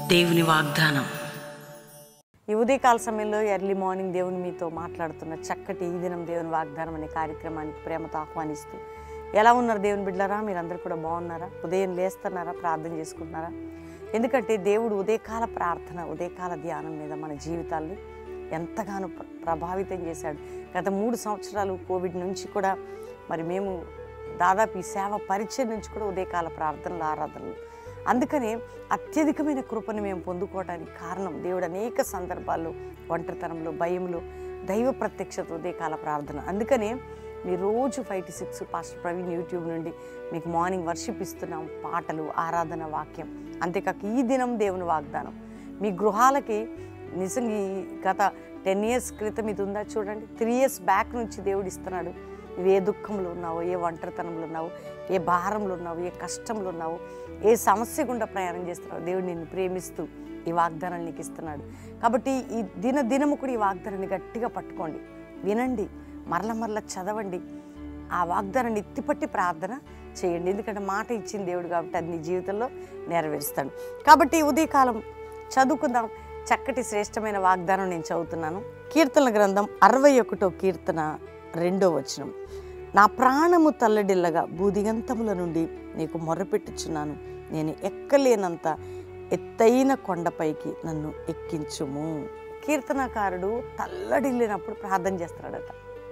దేవుని వాగ్దానం ఈ ఉదయకాల సమయంలో ఎర్లీ మార్నింగ్ దేవుని మీతో మాట్లాడుతున్న చక్కటి ఈ దినం దేవుని వాగ్దానం అనే కార్యక్రమానికి ప్రేమతో ఆహ్వానిస్తూ ఎలా ఉన్నారు దేవుని బిడ్డలారా మీరందరూ కూడా బాగున్నారా ఉదయం లేస్తున్నారా ప్రార్థన చేసుకుంటున్నారా ఎందుకంటే దేవుడు ఉదయకాల ప్రార్థన ఉదయకాల ధ్యానం మీద మన జీవితాల్ని ఎంతగానో ప్ర- ప్రభావితం చేశాడు గత మూడు సంవత్సరాలు కోవిడ్ నుంచి కూడా మరి మేము దాదాపు ఈ సేవ పరిచయం నుంచి కూడా ఉదయకాల ప్రార్థనలు ఆరాధనలు అందుకనే అత్యధికమైన కృపను మేము పొందుకోవడానికి కారణం దేవుడు అనేక సందర్భాల్లో ఒంటరితనంలో భయంలో దైవ ప్రత్యక్షత ఉదయకాల ప్రార్థన అందుకనే మీ రోజు five to six pastor Praveen YouTube నుండి మీకు మార్నింగ్ వర్షిప్ ఇస్తున్నాం పాటలు ఆరాధన వాక్యం అంతేకాక ఈ దినం దేవుని వాగ్దానం మీ గృహాలకి నిజంగా ఈ గత టెన్ ఇయర్స్ క్రితం ఇది ఉందా చూడండి త్రీ ఇయర్స్ బ్యాక్ నుంచి దేవుడు ఇస్తున్నాడు నువ్వు ఏ దుఃఖంలో ఉన్నావో ఏ ఒంటరితనంలో ఉన్నావు ఏ భారంలో ఉన్నావు ఏ కష్టంలో ఉన్నావు ఏ సమస్య గుండా ప్రయాణం చేస్తున్నావు దేవుడు నిన్ను ప్రేమిస్తూ ఈ వాగ్దానాన్ని నీకు ఇస్తున్నాడు కాబట్టి ఈ దిన దినము కూడా ఈ వాగ్దానాన్ని గట్టిగా పట్టుకోండి వినండి మరల మరల చదవండి ఆ వాగ్దానాన్ని ఎత్తిపట్టి ప్రార్థన చేయండి ఎందుకంటే మాట ఇచ్చిన దేవుడు కాబట్టి అది నీ జీవితంలో నెరవేరుస్తాడు కాబట్టి ఈ ఉదయకాలం చదువుకుందాం చక్కటి శ్రేష్టమైన వాగ్దానం నేను చదువుతున్నాను కీర్తన గ్రంథం అరవై ఒకటో కీర్తన రెండో వచనం నా ప్రాణము తల్లడిల్లగా భూదిగంతముల నుండి నీకు మొర్రపెట్టుచున్నాను నేను ఎక్కలేనంత ఎత్తైన కొండపైకి నన్ను ఎక్కించుము కీర్తనకారుడు తల్లడిల్లినప్పుడు ప్రార్థన చేస్తాడట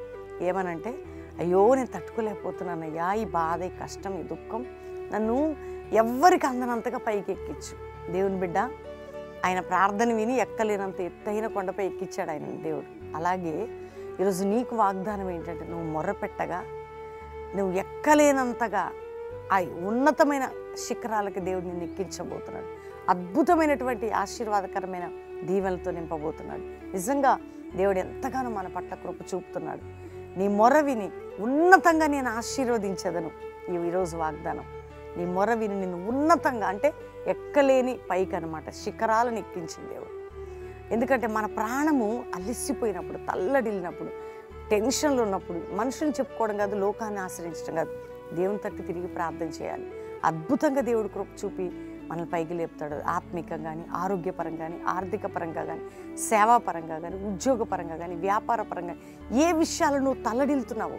ఏమనంటే అయ్యో నేను తట్టుకోలేకపోతున్నానయ్యా ఈ బాధ ఈ కష్టం ఈ దుఃఖం నన్ను ఎవ్వరికి అందనంతగా పైకి ఎక్కించు దేవుని బిడ్డ ఆయన ప్రార్థన విని ఎక్కలేనంత ఎత్తైన కొండపై ఎక్కించాడు ఆయన దేవుడు అలాగే ఈరోజు నీకు వాగ్దానం ఏంటంటే నువ్వు మొర్రపెట్టగా నువ్వు ఎక్కలేనంతగా ఆ ఉన్నతమైన శిఖరాలకి దేవుడు నిన్ను ఎక్కించబోతున్నాడు అద్భుతమైనటువంటి ఆశీర్వాదకరమైన దీవెనలతో నింపబోతున్నాడు నిజంగా దేవుడు ఎంతగానో మన పట్ల కృప చూపుతున్నాడు నీ మొర విని ఉన్నతంగా నేను ఆశీర్వదించదను ఈ ఈరోజు వాగ్దానం నీ మొర విని నిన్ను ఉన్నతంగా అంటే ఎక్కలేని పైకి అనమాట శిఖరాలను ఎక్కించింది దేవుడు ఎందుకంటే మన ప్రాణము అలిసిపోయినప్పుడు తల్లడిల్లినప్పుడు టెన్షన్లో ఉన్నప్పుడు మనుషుని చెప్పుకోవడం కాదు లోకాన్ని ఆశ్రయించడం కాదు దేవుని తట్టు తిరిగి ప్రార్థన చేయాలి అద్భుతంగా దేవుడు కృప చూపి మనల్ని పైకి లేపుతాడు ఆత్మికంగా కానీ ఆరోగ్యపరంగా కానీ ఆర్థిక పరంగా కానీ సేవాపరంగా కానీ ఉద్యోగపరంగా కానీ వ్యాపార పరంగా ఏ విషయాలు నువ్వు తల్లడిల్లుతున్నావు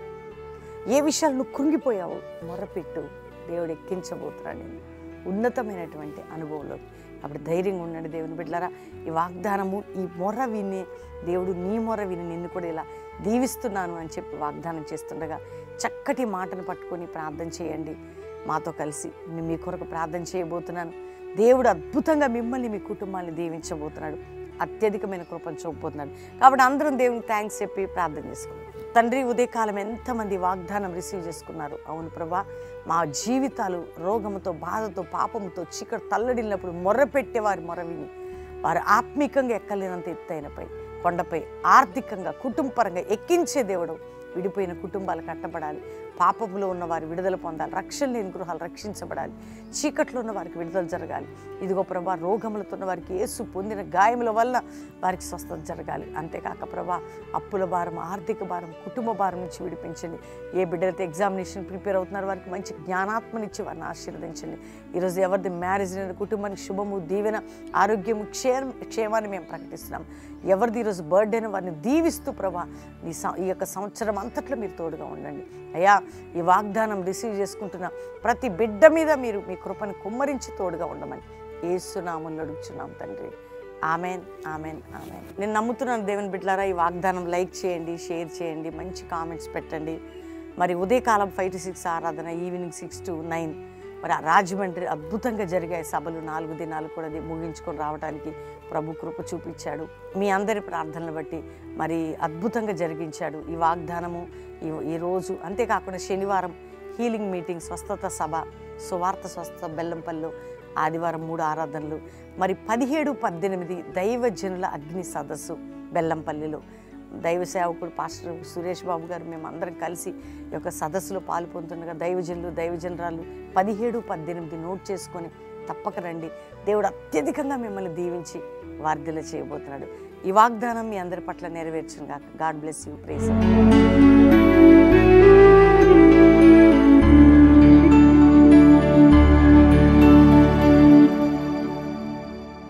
ఏ విషయాలు నువ్వు కృంగిపోయావు మొరపెట్టు దేవుడు ఎక్కించబోతున్నాడు నేను ఉన్నతమైనటువంటి అనుభవంలో అప్పుడు ధైర్యంగా ఉండండి దేవుని బిడ్డలారా ఈ వాగ్దానము ఈ మొర విని దేవుడు నీ మొర విని నిన్ను కూడా ఇలా దీవిస్తున్నాను అని చెప్పి వాగ్దానం చేస్తుండగా చక్కటి మాటను పట్టుకొని ప్రార్థన చేయండి మాతో కలిసి నేను మీ కొరకు ప్రార్థన చేయబోతున్నాను దేవుడు అద్భుతంగా మిమ్మల్ని మీ కుటుంబాన్ని దీవించబోతున్నాడు అత్యధికమైన కృపను చూపబోతున్నాడు కాబట్టి అందరం దేవునికి థ్యాంక్స్ చెప్పి ప్రార్థన చేసుకుందాం తండ్రి ఉదయకాలం ఎంతమంది వాగ్దానం రిసీవ్ చేసుకున్నారు అవును ప్రభా మా జీవితాలు రోగముతో బాధతో పాపముతో చీకటి తల్లడిల్లినప్పుడు మొర్రపెట్టే వారి మొర విని వారు ఆత్మీకంగా ఎక్కలేనంత ఎత్తైనపై కొండపై ఆర్థికంగా కుటుంబపరంగా ఎక్కించే దేవుడు విడిపోయిన కుటుంబాలు కట్టబడాలి పాపములో ఉన్న వారి విడుదల పొందాలి రక్షణ లేని గృహాలు రక్షించబడాలి చీకట్లో ఉన్న వారికి విడుదల జరగాలి ఇదిగో ప్రభా రోగములతో ఉన్న వారికి యేసు పొందిన గాయముల వల్ల వారికి స్వస్థత జరగాలి అంతేకాక ప్రభా అప్పుల భారం ఆర్థిక భారం కుటుంబ భారం నుంచి విడిపించండి ఏ బిడ్డలైతే ఎగ్జామినేషన్ ప్రిపేర్ అవుతున్నారు వారికి మంచి జ్ఞానాత్మనిచ్చి వారిని ఆశీర్వదించండి ఈరోజు ఎవరిది మ్యారేజ్ లేని కుటుంబానికి శుభము దీవెన ఆరోగ్యము క్షేమ క్షేమాన్ని మేము ప్రకటిస్తున్నాం ఎవరిది ఈరోజు బర్త్డేని వారిని దీవిస్తూ ప్రభా ఈ సం- ఈ యొక్క సంవత్సరం అంతట్లో మీరు తోడుగా ఉండండి అయ్యా ఈ వాగ్దానం రిసీవ్ చేసుకుంటున్న ప్రతి బిడ్డ మీద మీరు మీ కృపను కుమ్మరించి తోడుగా ఉండమని ఏసునాములు అడుగుచున్నాం తండ్రి ఆమెన్ ఆమెన్ ఆమెన్ నేను నమ్ముతున్నాను దేవుని బిడ్డలారా ఈ వాగ్దానం లైక్ చేయండి షేర్ చేయండి మంచి కామెంట్స్ పెట్టండి మరి ఉదయకాలం ఫైవ్ టు సిక్స్ ఆరాధన ఈవినింగ్ సిక్స్ టు నైన్ మరి ఆ రాజమండ్రి అద్భుతంగా జరిగాయి సభలు నాలుగు దినాలు కూడా అది ముగించుకొని రావడానికి ప్రభు కృప చూపించాడు మీ అందరి ప్రార్థనలు బట్టి మరి అద్భుతంగా జరిగించాడు ఈ వాగ్దానము ఈ ఈ రోజు అంతేకాకుండా శనివారం హీలింగ్ మీటింగ్ స్వస్థత సభ సువార్త స్వస్థత బెల్లంపల్లిలో ఆదివారం మూడు ఆరాధనలు మరి పదిహేడు పద్దెనిమిది దైవజనుల అగ్ని సదస్సు బెల్లంపల్లిలో దైవ సేవకుడు పాస్టర్ సురేష్ బాబు గారు మేము అందరం కలిసి ఈ యొక్క సదస్సులో పాలు పొందుతుండగా దైవజనులు దైవజనరాలు పదిహేడు పద్దెనిమిది నోట్ చేసుకొని తప్పక రండి దేవుడు అత్యధికంగా మిమ్మల్ని దీవించి వార్ధిల చేయబోతున్నాడు ఈ వాగ్దానం మీ అందరి పట్ల నెరవేర్చును గాక గాడ్ బ్లెస్ యూ ప్రేస్